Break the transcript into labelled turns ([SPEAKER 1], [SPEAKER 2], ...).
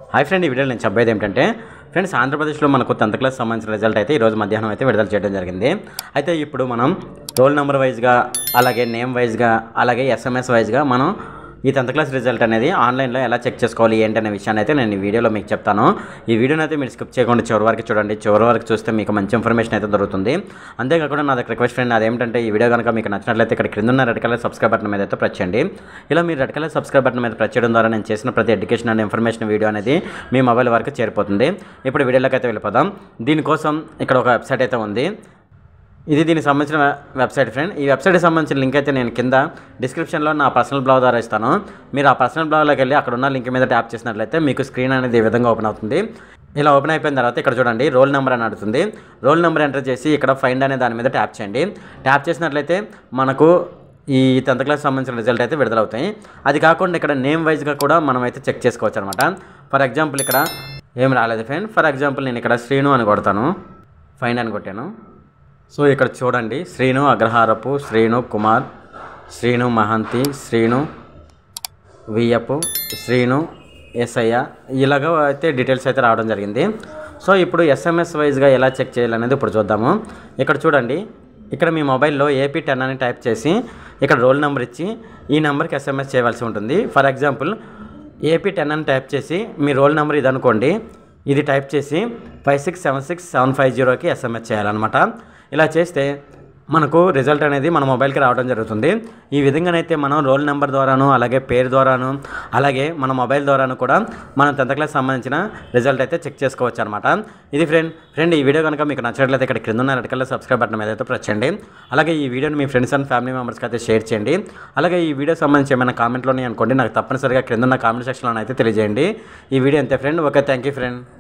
[SPEAKER 1] hi friend ఈ వీడియోలో నేను చెప్పేది ఏంటంటే ఫ్రెండ్స్ ఆంధ్రప్రదేశ్లో మనకు టెన్త్ క్లాస్ సంబంధించిన రిజల్ట్ అయితే ఈరోజు మధ్యాహ్నం అయితే విడుదల చేయడం జరిగింది అయితే ఇప్పుడు మనం రోల్ నెంబర్ వైజ్గా అలాగే నేమ్ వైజ్గా అలాగే ఎస్ఎంఎస్ వైజ్గా మనం ఈ టెన్త్ క్లాస్ రిజల్ట్ అనేది ఆన్లైన్లో ఎలా చెక్ చేసుకోవాలి ఏంటి అనే విషయాన్ని అయితే నేను ఈ వీడియోలో మీకు చెప్తాను ఈ వీడియోని అయితే మీరు స్కిప్ చేయకుండా చివరి వరకు చూడండి చివరి వరకు చూస్తే మీకు మంచి ఇన్ఫర్మేషన్ అయితే దొరుకుతుంది అంతేకాకుండా నా దగ్గర రిక్వెస్ట్ ఫ్రెండ్ అదేంటంటే ఈ వీడియో కనుక మీకు నచ్చినట్లయితే ఇక్కడ క్రింద ఉన్న రెడ్ కలర్ సబ్స్క్రైబ్ బటన్ మీద అయితే ప్రెస్ చేయండి ఇలా మీరు రెడ్ కలర్ సబ్స్క్రైబ్ బటన్ మీద ప్రెస్ చేయడం ద్వారా నేను చేసిన ప్రతి ఎడ్యుకేషన్ అండ్ ఇన్ఫర్మేషన్ వీడియో అనేది మీ మొబైల్ వరకు చేరిపోతుంది ఇప్పుడు వీడియోలోకి అయితే వెళ్ళిపోదాం దీనికోసం ఇక్కడ ఒక వెబ్సైట్ అయితే ఉంది ఇది దీనికి సంబంధించిన వెబ్సైట్ ఫ్రెండ్ ఈ వెబ్సైట్కి సంబంధించిన లింక్ అయితే నేను కింద డిస్క్రిప్షన్లో నా పర్సనల్ బ్లాగ్ ద్వారా ఇస్తాను మీరు ఆ పర్సనల్ బ్లాగ్లోకి వెళ్ళి అక్కడ ఉన్న లింక్ మీద ట్యాప్ చేసినట్లయితే మీకు స్క్రీన్ అనేది ఈ విధంగా ఓపెన్ అవుతుంది ఇలా ఓపెన్ అయిపోయిన తర్వాత ఇక్కడ చూడండి రోల్ నెంబర్ అని అడుగుతుంది రోల్ నెంబర్ ఎంటర్ చేసి ఇక్కడ ఫైండ్ అనే దాని మీద ట్యాప్ చేయండి ట్యాప్ చేసినట్లయితే మనకు ఈ టెన్త్ క్లాస్ సంబంధించిన రిజల్ట్ అయితే విడుదలవుతాయి అది కాకుండా ఇక్కడ నేమ్ వైజ్గా కూడా మనం అయితే చెక్ చేసుకోవచ్చు అనమాట ఫర్ ఎగ్జాంపుల్ ఇక్కడ ఏం రాలేదు ఫ్రెండ్ ఫర్ ఎగ్జాంపుల్ నేను ఇక్కడ శ్రీను అని కొడతాను ఫైండ్ అని కొట్టాను సో ఇక్కడ చూడండి శ్రీను అగ్రహారపు శ్రీను కుమార్ శ్రీను మహంతి శ్రీను వియపు శ్రీను ఎస్ఐయ ఇలాగ అయితే డీటెయిల్స్ అయితే రావడం జరిగింది సో ఇప్పుడు ఎస్ఎంఎస్ వైజ్గా ఎలా చెక్ చేయాలనేది ఇప్పుడు చూద్దాము ఇక్కడ చూడండి ఇక్కడ మీ మొబైల్లో ఏపీ టెన్ అని టైప్ చేసి ఇక్కడ రోల్ నెంబర్ ఇచ్చి ఈ నెంబర్కి ఎస్ఎంఎస్ చేయవలసి ఉంటుంది ఫర్ ఎగ్జాంపుల్ ఏపీ టెన్ అని టైప్ చేసి మీ రోల్ నెంబర్ ఇది అనుకోండి ఇది టైప్ చేసి five six seven six seven five జీరోకి ఎస్ఎంఎస్ చేయాలన్నమాట ఇలా చేస్తే మనకు రిజల్ట్ అనేది మన మొబైల్కి రావడం జరుగుతుంది ఈ విధంగానైతే మనం రోల్ నెంబర్ ద్వారాను అలాగే పేరు ద్వారాను అలాగే మన మొబైల్ ద్వారాను కూడా మనం టెన్త్ క్లాస్ సంబంధించిన రిజల్ట్ అయితే చెక్ చేసుకోవచ్చు అనమాట ఇది ఫ్రెండ్ ఫ్రెండ్ ఈ వీడియో కనుక మీకు నచ్చినట్లయితే ఇక్కడ క్రింద ఉన్న రెడ్ కలర్ సబ్స్క్రైబ్ బటన్ మీద అయితే ప్రెస్ చేయండి అలాగే ఈ వీడియోని మీ ఫ్రెండ్స్ అండ్ ఫ్యామిలీ మెంబర్స్కి అయితే షేర్ చేయండి అలాగే ఈ వీడియో సంబంధించి ఏమైనా కామెంట్లు ఉన్నాయి అనుకోండి నాకు తప్పనిసరిగా క్రింద ఉన్న కామెంట్ సెక్షన్లో అయితే తెలియజేయండి ఈ వీడియో అంతే friend okay thank you friend